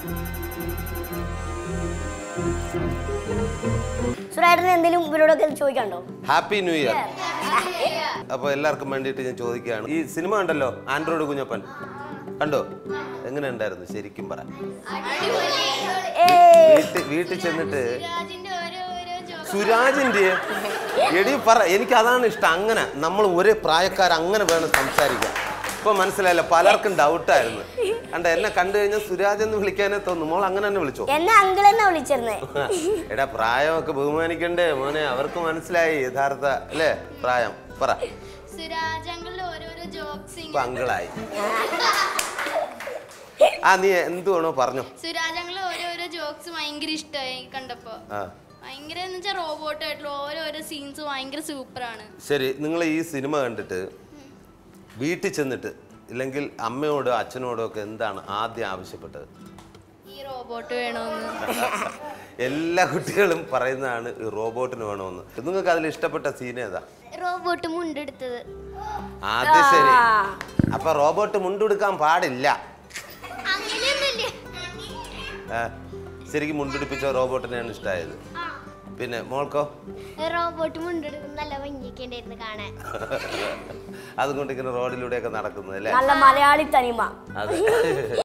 സുരേട്ടന് എന്തെങ്കിലും ഇവരോടൊക്കെ ചോദിക്കാണ്ടോ happy new year അപ്പോൾ എല്ലാവർക്കും വേണ്ടിയിട്ട് ഞാൻ ചോദിക്കുകയാണ് ഈ സിനിമ കണ്ടല്ലോ ആൻഡ്രോയിഡ് കുഞ്ഞപ്പൻ കണ്ടോ എങ്ങനെ ഉണ്ടായിരുന്നു ശരിക്കും പറ വീട്ടിൽ വീട്ടിൽ ചെന്നിട്ട് സുരാജിന്റെ എടി പറ എനിക്ക് അതാണ് ഇഷ്ടം അങ്ങനെ നമ്മൾ ഒരേ പ്രായക്കാർ അങ്ങനെ വേണം സംസാരിക്കാൻ ഇപ്പൊ മനസ്സിലായില്ല പലർക്കും ഡൗട്ടായിരുന്നു കണ്ട എന്നെ കണ്ടു കഴിഞ്ഞാൽ സുരാജ് എന്ന് വിളിക്കാനേ തോന്നുന്നു മോൾ അങ്ങനെ തന്നെ വിളിച്ചോ എന്നെ അങ്കിൾ എന്നാ വിളിച്ചിരുന്നേ എടാ പ്രായമൊക്കെ ബഹുമാനിക്കണ്ടേ മോനെ അവർക്ക് മനസ്സിലായി യഥാർത്ഥ അല്ലേ പ്രായം പറ സുരാജങ്ങളുടെ ഓരോരോ ജോക്സ് ഇപ്പൊ അങ്കിളായി ആ നീ എന്തുവാണോ പറഞ്ഞോ സുരാജങ്ങളുടെ ഓരോരോ ജോക്സ് ഭയങ്കര ഇഷ്ടമായി കണ്ടപ്പോ ആ ഭയങ്കര എന്ന് വെച്ചാൽ റോബോട്ട് ആയിട്ടുള്ള ഓരോരോ സീൻസ് ഭയങ്കര സൂപ്പറാണ് ശരി നിങ്ങൾ ഈ സിനിമ കണ്ടിട്ട് വീട്ടിൽ ചെന്നിട്ട് ഇല്ലെങ്കിൽ അമ്മയോടോ അച്ഛനോടോ ഒക്കെ എന്താണ് ആദ്യം ആവശ്യപ്പെട്ടത് ഈ റോബോട്ട് വേണമെന്ന് എല്ലാ കുട്ടികളും പറയുന്നതാണ് ഈ റോബോട്ടിന് വേണമെന്ന് നിങ്ങൾക്ക് അതിൽ ഇഷ്ടപ്പെട്ട സീൻ ഏതാ റോബോട്ട് മുണ്ടെടുത്തത് അത് ശരി അപ്പൊ റോബോട്ട് മുണ്ടെടുക്കാൻ പാടില്ല അങ്ങനെയൊന്നുമില്ല ആ, ശരിക്കും മുണ്ടെടുപ്പിച്ച റോബോട്ടിനെയാണ് ഇഷ്ടമായത് പിന്നെ മോൾക്കോ റോബോട്ട് മുണ്ടെടുക്കുന്ന നല്ല ഭംഗിയൊക്കെ ഉണ്ടായിരുന്നു കാണാൻ അതുകൊണ്ട് ഇങ്ങനെ റോഡിലൂടെയൊക്കെ നടക്കുന്നത് അല്ലേ നല്ല മലയാളി തനിമ അതെ